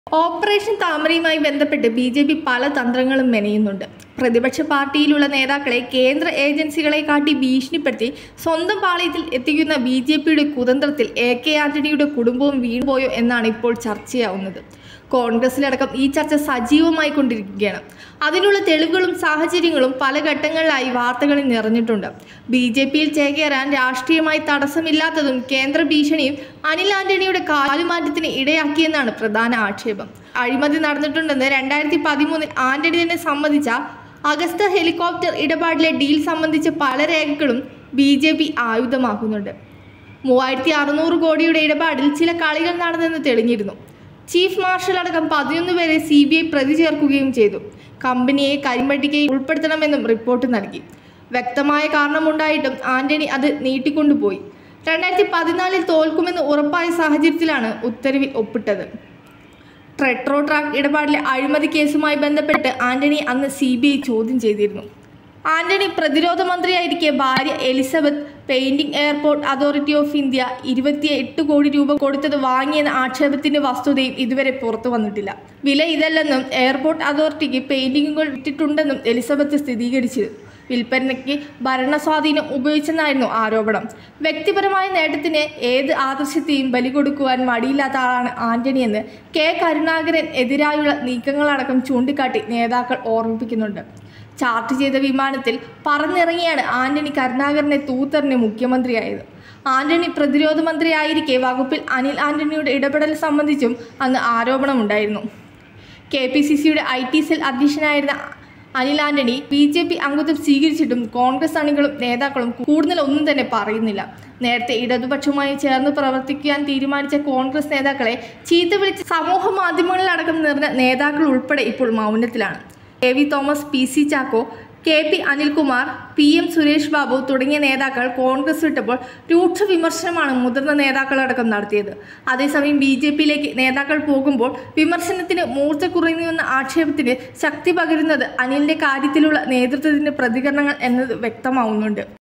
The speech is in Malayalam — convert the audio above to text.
ഓപ്പറേഷൻ താമരയുമായി ബന്ധപ്പെട്ട് ബി ജെ പി പല തന്ത്രങ്ങളും മെനയുന്നുണ്ട് പ്രതിപക്ഷ പാർട്ടിയിലുള്ള നേതാക്കളെ കേന്ദ്ര ഏജൻസികളെ കാട്ടി ഭീഷണിപ്പെടുത്തി സ്വന്തം പാളയത്തിൽ എത്തിക്കുന്ന ബി ജെ പിയുടെ കുതന്ത്രത്തിൽ എ കെ ആന്റണിയുടെ കുടുംബവും വീണുപോയോ എന്നാണ് ഇപ്പോൾ ചർച്ചയാവുന്നത് കോൺഗ്രസിലടക്കം ഈ ചർച്ച സജീവമായി കൊണ്ടിരിക്കുകയാണ് അതിനുള്ള തെളിവുകളും സാഹചര്യങ്ങളും പല ഘട്ടങ്ങളിലായി വാർത്തകളിൽ നിറഞ്ഞിട്ടുണ്ട് ബി ജെ പിയിൽ ചേക്കേറാൻ രാഷ്ട്രീയമായി തടസ്സമില്ലാത്തതും കേന്ദ്ര ഭീഷണിയും അനിൽ ആന്റണിയുടെ കാലുമാറ്റത്തിന് ഇടയാക്കിയെന്നാണ് പ്രധാന ആക്ഷേപം അഴിമതി നടന്നിട്ടുണ്ടെന്ന് രണ്ടായിരത്തി പതിമൂന്നിൽ ആന്റണി തന്നെ സമ്മതിച്ച അഗസ്ത ഹെലികോപ്റ്റർ ഇടപാടിലെ ഡീൽ സംബന്ധിച്ച പല രേഖകളും ബി ജെ പി ആയുധമാക്കുന്നുണ്ട് മൂവായിരത്തി അറുന്നൂറ് കോടിയുടെ ഇടപാടിൽ ചില കളികൾ നടന്നെന്ന് തെളിഞ്ഞിരുന്നു ചീഫ് മാർഷൽ അടക്കം പതിനൊന്ന് പേരെ സി ബി ഐ പ്രതി ചേർക്കുകയും ചെയ്തു കമ്പനിയെ കരിമ്പട്ടികയിൽ ഉൾപ്പെടുത്തണമെന്നും റിപ്പോർട്ട് നൽകി വ്യക്തമായ കാരണമുണ്ടായിട്ടും ആന്റണി അത് നീട്ടിക്കൊണ്ടുപോയി രണ്ടായിരത്തി പതിനാലിൽ തോൽക്കുമെന്ന് ഉറപ്പായ സാഹചര്യത്തിലാണ് ഉത്തരവിൽ ഒപ്പിട്ടത് ട്രെട്രോ ട്രാക്ക് ഇടപാടിലെ അഴിമതി കേസുമായി ബന്ധപ്പെട്ട് ആന്റണി അന്ന് സി ബി ഐ ചോദ്യം ചെയ്തിരുന്നു ആന്റണി പ്രതിരോധ മന്ത്രിയായിരിക്കെ ഭാര്യ Elizabeth painting airport authority of India ഇരുപത്തി എട്ട് കോടി രൂപ കൊടുത്തത് വാങ്ങിയെന്ന ആക്ഷേപത്തിന്റെ വസ്തുതയും ഇതുവരെ പുറത്തു വന്നിട്ടില്ല വില ഇതല്ലെന്നും എയർപോർട്ട് അതോറിറ്റിക്ക് പെയിന്റിങ്ങുകൾ വിറ്റിട്ടുണ്ടെന്നും എലിസബത്ത് സ്ഥിരീകരിച്ചു വിൽപ്പനയ്ക്ക് ഭരണസ്വാധീനം ഉപയോഗിച്ചെന്നായിരുന്നു ആരോപണം വ്യക്തിപരമായ നേട്ടത്തിന് ഏത് ആദർശത്തെയും ബലി കൊടുക്കുവാൻ മടിയില്ലാത്ത ആളാണ് ആന്റണിയെന്ന് കെ കരുണാകരൻ എതിരായുള്ള നീക്കങ്ങളടക്കം ചൂണ്ടിക്കാട്ടി നേതാക്കൾ ഓർമ്മിപ്പിക്കുന്നുണ്ട് ചാർട്ട് ചെയ്ത വിമാനത്തിൽ പറന്നിറങ്ങിയാണ് ആന്റണി കരുണാകരനെ തൂത്തെറിഞ്ഞ് മുഖ്യമന്ത്രിയായത് ആന്റണി പ്രതിരോധ മന്ത്രിയായിരിക്കെ വകുപ്പിൽ അനിൽ ആന്റണിയുടെ ഇടപെടൽ സംബന്ധിച്ചും അന്ന് ആരോപണമുണ്ടായിരുന്നു കെ പി സി സിയുടെ ഐ ടി സെൽ അധ്യക്ഷനായിരുന്ന Anil Antony B J P അംഗത്വം സ്വീകരിച്ചിട്ടും കോൺഗ്രസ് അണികളും നേതാക്കളും കൂടുതൽ ഒന്നും തന്നെ പറയുന്നില്ല നേരത്തെ ഇടതുപക്ഷവുമായി ചേർന്ന് പ്രവർത്തിക്കാൻ തീരുമാനിച്ച കോൺഗ്രസ് നേതാക്കളെ ചീത്ത വിളിച്ച് സമൂഹ മാധ്യമങ്ങളിലടക്കം നിറഞ്ഞ നേതാക്കൾ ഉൾപ്പെടെ ഇപ്പോൾ മൗനത്തിലാണ് A V Thomas P C Chacko K P Anilkumar P M Suresh Babu തുടങ്ങിയ നേതാക്കൾ കോൺഗ്രസ് വിട്ടപ്പോൾ രൂക്ഷ വിമർശനമാണ് മുതിർന്ന നേതാക്കളടക്കം നടത്തിയത് അതേസമയം ബി ജെ പിയിലേക്ക് നേതാക്കൾ പോകുമ്പോൾ വിമർശനത്തിന് മൂർച്ച കുറയുന്നുവെന്ന ആക്ഷേപത്തിന് ശക്തി പകരുന്നത് അനിലിന്റെ കാര്യത്തിലുള്ള നേതൃത്വത്തിന്റെ പ്രതികരണങ്ങൾ എന്നത് വ്യക്തമാവുന്നുണ്ട്